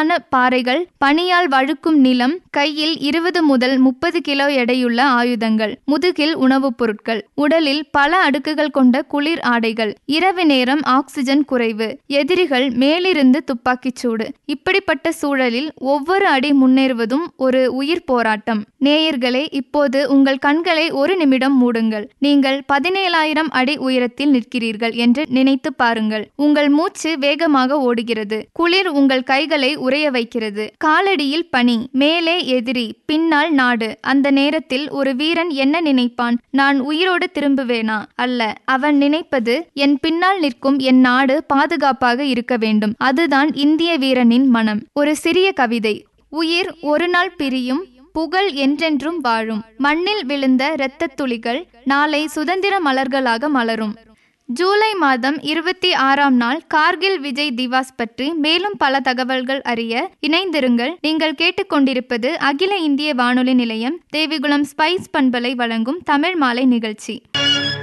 மென்மையான பாறைகள் பனியால் வழுக்கும் நிலம் கையில் இருபது முதல் முப்பது கிலோ எடையுள்ள ஆயுதங்கள் முதுகில் உணவுப் பொருட்கள் உடலில் பல அடுக்குகள் கொண்ட குளிர் ஆடைகள் இரவு நேரம் ஆக்சிஜன் குறைவு எதிரிகள் மேலிருந்து துப்பாக்கிச் சூடு இப்படிப்பட்ட சூழலில் ஒவ்வொரு அடி முன்னேறுவதும் ஒரு உயிர் போராட்டம் நேயர்களே இப்போது உங்கள் கண்களை ஒரு நிமிடம் மூடுங்கள் நீங்கள் பதினேழாயிரம் அடி உயரத்தில் நிற்கிறீர்கள் என்று நினைத்து பாருங்கள் உங்கள் மூச்சு வேகமாக ஓடுகிறது குளிர் உங்கள் கைகளை உறைய வைக்கிறது காலடியில் பனி மேலே எதிரி பின்னால் நாடு அந்த நேரத்தில் ஒரு வீரன் என்ன நினைப்பான் நான் உயிரோடு திரும்புவேனா அல்ல அவன் நினைப்பது என் பின்னால் நிற்கும் என் நாடு பாதுகாப்பாக இருக்க வேண்டும் அதுதான் இந்திய வீரனின் மனம் ஒரு சிறிய கவிதை உயிர் ஒரு நாள் பிரியும் புகழ் என்றென்றும் வாழும் மண்ணில் விழுந்த இரத்தத் துளிகள் நாளை சுதந்திர மலர்களாக மலரும் ஜூலை மாதம் இருபத்தி ஆறாம் நாள் கார்கில் விஜய் திவாஸ் பற்றி மேலும் பல தகவல்கள் அறிய இணைந்திருங்கள் நீங்கள் கேட்டுக்கொண்டிருப்பது அகில இந்திய வானொலி நிலையம் தேவிகுளம் ஸ்பைஸ் பண்பலை வழங்கும் தமிழ் மாலை நிகழ்ச்சி